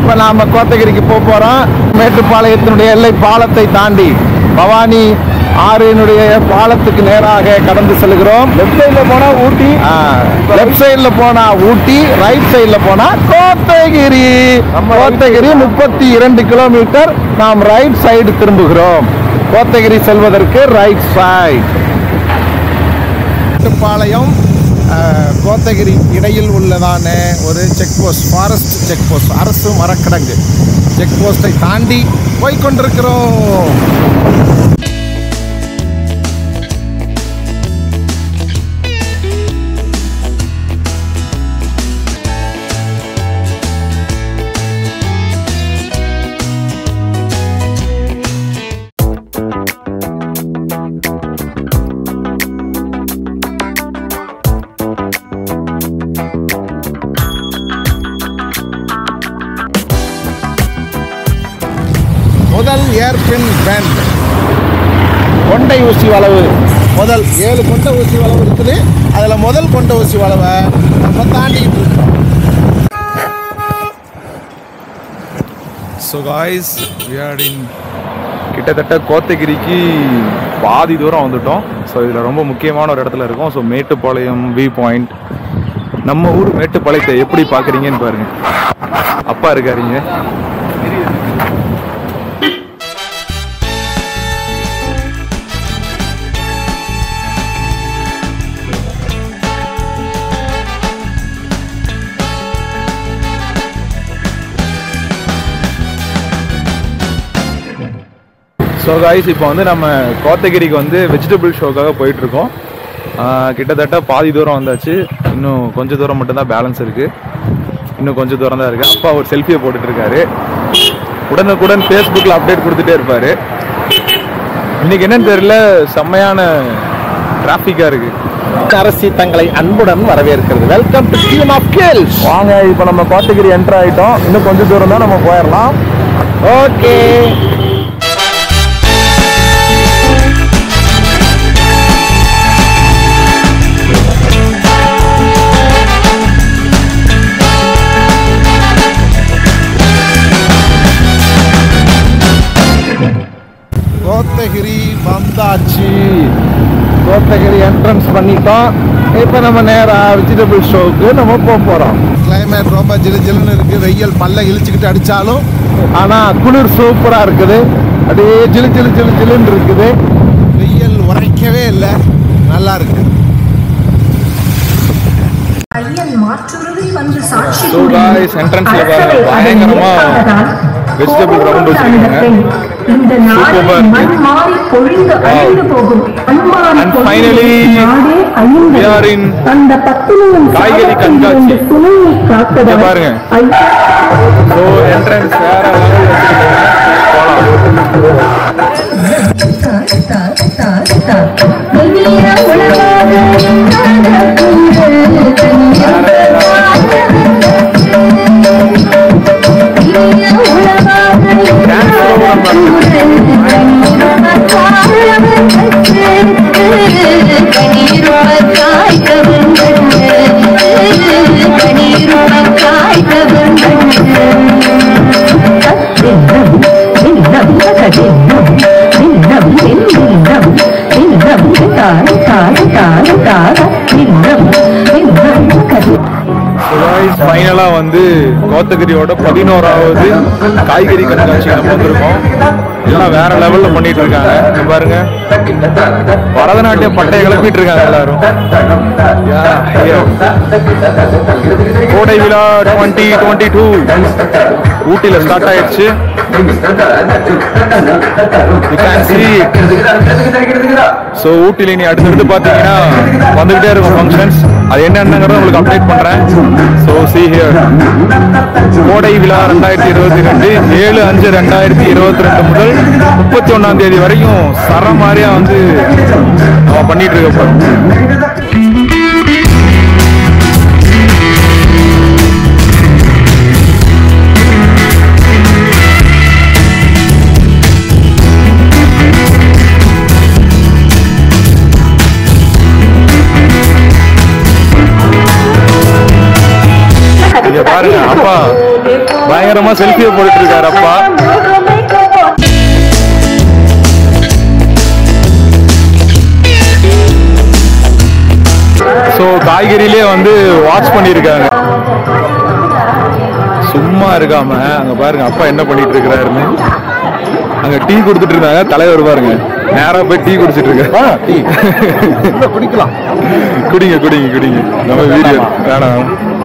இப்ப நாம கோத்தகிரிக்கு போக போறோம் மேட்டுப்பாளையத்தினுடைய எல்லை பாலத்தை தாண்டி பவானி ஆறினுடைய பாலத்துக்கு நேராக கடந்து செல்கிறோம் லெஃப்ட் சைடுல போனா ஊட்டி லெஃப்ட் சைடுல போனா ஊட்டி ரைட் சைடுல போனா கோத்தகிரி கோத்தகிரி முப்பத்தி இரண்டு கிலோமீட்டர் நாம் ரைட் சைடு திரும்புகிறோம் கோத்தகிரி செல்வதற்கு ரைட் சைடு மேட்டுப்பாளையம் அஹ், கோத்தகிரி இடையில் உள்ளதான ஒரு check post forest check post அரசு மரக்கிடங்கு செக் போஸ்டை தாண்டி போய் கொண்டிருக்கிறோம் முதல் ஏர்பின் பேண்ட் கொண்டை ஊசி வளவு முதல் ஏழு கொண்டை ஊசி வளவு இருக்குது அதில் முதல் கொண்டை ஊசி வளவை நம்ம தாண்டிக்கிட்டு இருக்கோம் ஸோ காய்ஸ் இன் கிட்டத்தட்ட கோத்தகிரிக்கு பாதி தூரம் வந்துட்டோம் ஸோ இதில் ரொம்ப முக்கியமான ஒரு இடத்துல இருக்கோம் ஸோ மேட்டுப்பாளையம் வியூ பாயிண்ட் நம்ம ஊர் மேட்டுப்பாளையத்தை எப்படி பார்க்குறீங்கன்னு பாருங்க அப்பா இருக்காருங்க ஸோ காய்ஸ் இப்போ வந்து நம்ம கோத்தகிரிக்கு வந்து வெஜிடபிள் ஷோக்காக போயிட்டு இருக்கோம் ஆஹ் கிட்டத்தட்ட பாதி தூரம் வந்தாச்சு இன்னும் கொஞ்சம் தூரம் மட்டும்தான் பேலன்ஸ் இருக்கு இன்னும் கொஞ்சம் தூரம் தான் இருக்கு அப்பா ஒரு செல்ஃபியை போட்டுட்டு இருக்காரு உடனுக்குடன் ஃபேஸ்புக்கில் அப்டேட் கொடுத்துட்டே இருப்பாரு இன்னைக்கு என்னன்னு தெரியல செம்மையான டிராஃபிக்காக இருக்கு அரசி தங்களை அன்புடன் வரவேற்கிறது welcome to team of girls வாங்க இப்போ நம்ம கோத்தகிரி என்டர் ஆயிட்டோம் இன்னும் கொஞ்சம் தூரம் தான் நம்ம போயிடலாம் ஓகே கோத்தகிரி வந்தாச்சு கோத்தகிரி என்ட்ரன்ஸ் பண்ணிட்டோம் இப்போ நம்ம நேராக வெஜிடபிள் ஷோவுக்கு நம்ம போக போகிறோம் கிளைமேட் ரொம்ப ஜிலு ஜிலுன்னு இருக்குது வெயில் பல்ல இழிச்சுக்கிட்டு அடித்தாலும் ஆனால் குளிர் சூப்பராக இருக்குது அப்படியே ஜிலு ஜிலு ஜிலு ஜிலுன்னு இருக்குது வெயில் உரைக்கவே இல்லை நல்லா இருக்கு ஐயன் மாற்றுருவி வந்து சாட்சி So guys, entrance ல பாருங்க, பயங்கரமா vegetable round வச்சிருக்காங்க. இந்த நாடு Superb. மண் மாறி பொழிந்து அழிந்து போகும் அன்பான And பொழிந்து finally, நாடே அழிந்தது. we are in அந்த பத்தினியின் காய்கறி சாபத்தில் கண்காட்சி. இருந்து சுமையை காத்தவர் இங்க பாருங்க. ஐயா ஸோ என்ட்ரன்ஸ் வேற level ஃபைனலாக வந்து கோத்தகிரியோட பதினோராவது காய்கறி கண்காட்சி நம்ம வந்திருக்கோம் எல்லாம் வேற லெவல்ல பண்ணிட்டு இருக்காங்க இங்க பாருங்க பரதநாட்டியம் பட்டையை கிளப்பிட்டு இருக்காங்க எல்லாரும் Yeah, here. கோடை விழா டுவெண்ட்டி டுவெண்ட்டி டூ ஊட்டியில ஸ்டார்ட் ஆயிடுச்சு You can see it. So ஊட்டியில் இனி அடுத்தடுத்து பார்த்தீங்கன்னா வந்துகிட்டே இருக்கும் ஃபங்க்ஷன்ஸ் அது என்னென்னங்கிறத உங்களுக்கு அப்டேட் பண்ணுறேன் ஸோ சி ஹியர் கோடை விழா ரெண்டாயிரத்தி இருபத்தி ரெண்டு ஏழு அஞ்சு ரெண்டாயிரத்தி இருபத்தி ரெண்டு முதல் முப்பத்தி ஒன்றாம் தேதி வரைக்கும் சர மாதிரியா வந்து நம்ம பண்ணிட்டு இருக்க போறோம் இங்க பாருங்க அப்பா பயங்கர பயங்கரமா செல்ஃபியை போட்டுட்டு இருக்காரு அப்பா ஸோ காய்கறியிலே வந்து வாட்ச் பண்ணியிருக்காங்க சும்மா இருக்காம அங்க பாருங்க அப்பா என்ன பண்ணிட்டு இருக்கிறாருன்னு அங்க டீ கொடுத்துட்டு இருந்தாங்க தலைவர் பாருங்க நேரா போய் டீ குடிச்சிட்டு இருக்க டீ குடிக்கலாம் குடிங்க குடிங்க குடிங்க நம்ம வீடியோ வேணாம்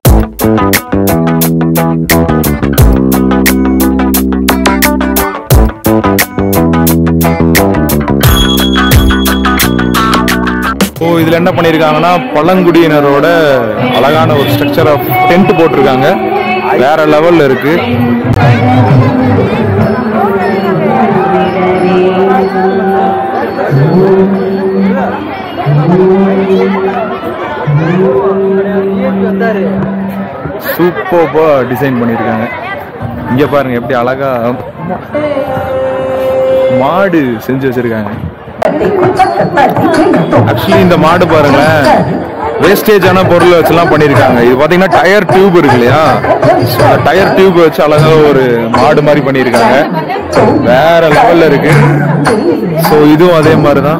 ஓ இதுல என்ன பண்ணிருக்காங்கன்னா பழங்குடியினரோட அழகான ஒரு ஸ்ட்ரக்சர் ஆஃப் டென்ட் போட்டிருக்காங்க வேற லெவல்ல இருக்கு சூப்பர்பா டிசைன் பண்ணியிருக்காங்க இங்க பாருங்க எப்படி அழகா மாடு செஞ்சு வச்சிருக்காங்க ஆக்சுவலி இந்த மாடு பாருங்களேன் வேஸ்டேஜான பொருளை வச்சுலாம் பண்ணியிருக்காங்க இது பார்த்தீங்கன்னா டயர் டியூப் இருக்கு இல்லையா So, அந்த டயர் டியூப் வச்சு அழகா ஒரு மாடு மாதிரி பண்ணியிருக்காங்க வேற லெவல்ல இருக்கு ஸோ இதுவும் அதே மாதிரி தான்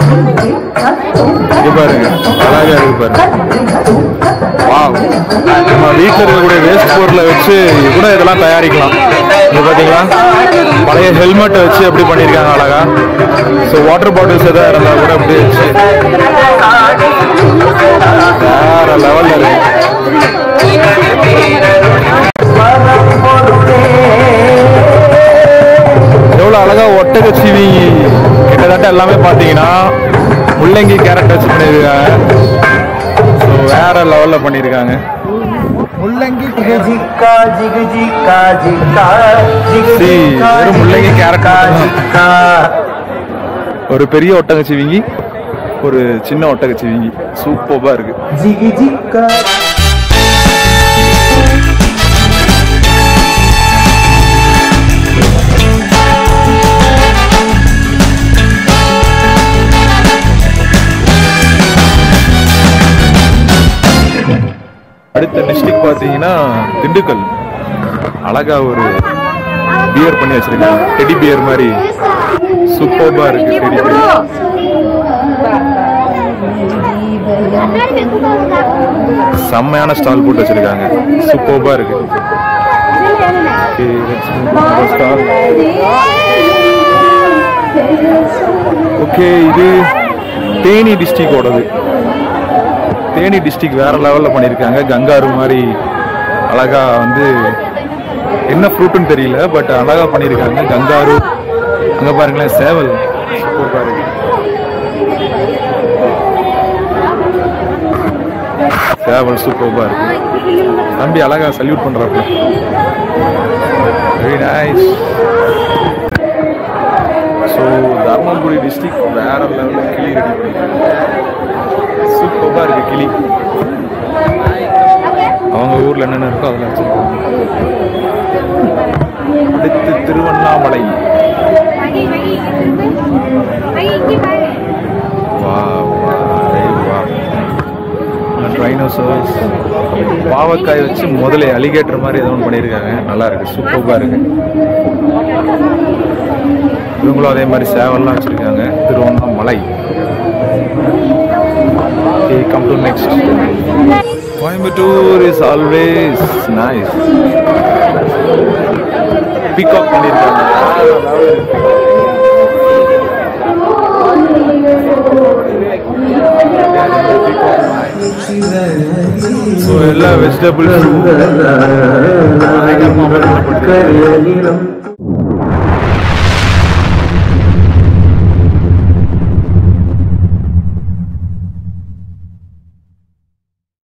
இது பாருங்க அழகா இருக்கு பாருங்க வாவ் நம்ம வீட்டில் இருக்கக்கூடிய வேஸ்ட் பொருளை வச்சு கூட இதெல்லாம் தயாரிக்கலாம் இது பார்த்தீங்களா பழைய ஹெல்மெட்டை வச்சு எப்படி பண்ணியிருக்காங்க அழகா ஸோ வாட்டர் பாட்டில்ஸ் எதாவது இருந்தால் கூட அப்படி வச்சு வேற லெவல்ல இருக்கு எவ்வளோ அழகா ஒட்டக சீவி கிட்டத்தட்ட எல்லாமே பார்த்தீங்கன்னா முள்ளங்கி கேரட் வச்சு பண்ணியிருக்காங்க ஸோ வேற லெவலில் பண்ணியிருக்காங்க முள்ளங்கி See, வெறும் முள்ளங்கி கேரட் ஒரு பெரிய ஒட்டகச்சிவிங்கி ஒரு சின்ன ஒட்டகச்சிவிங்கி சூப்பர்பா இருக்கு அடுத்த டிஸ்ட்ரிக்ட் பார்த்தீங்கன்னா திண்டுக்கல் அழகா ஒரு பியர் பண்ணி வச்சிருக்காங்க டெடி பியர் மாதிரி சூப்பர்பா இருக்கு டெடி பியர் செம்மையான ஸ்டால் போட்டு வச்சிருக்காங்க சூப்பர்பா இருக்கு Okay, let's move to the stall. Okay இது தேனி டிஸ்ட்ரிக்டோடது தேனி டிஸ்ட்ரிக்ட் வேற லெவல்ல பண்ணியிருக்காங்க கங்காரு மாதிரி அழகா வந்து என்ன ஃப்ரூட்டுன்னு தெரியல பட் அழகா பண்ணியிருக்காங்க கங்காரு அங்க பாருங்களேன் சேவல் சூப்பரா இருக்கு சேவல் சூப்பர்பா இருக்கு தம்பி அழகா சல்யூட் பண்றாப்ல very nice so Dharmapuri district வேற லெவலில் கிளி ரெடி பண்ணிருக்காங்க சூப்பராக இருக்கு கிளி அவங்க ஊர்ல என்னென்ன இருக்கோ அதெல்லாம் வச்சிருக்காங்க அடுத்து திருவண்ணாமலை வா வா வா ட்ரைனோசோஸ் பாவக்காய் வச்சு முதல்ல அலிகேட்டர் மாதிரி ஏதோ ஒன்று பண்ணியிருக்காங்க நல்லா இருக்கு சூப்பராக இருக்கு இவங்களும் அதே மாதிரி சேவல்லாம் வச்சிருக்காங்க Tiruvannamalai Okay, come to next. Coimbatore is always nice. Peacock பண்ணிருக்காங்க ஸோ எல்லா வெஜிடபிள்ஸும்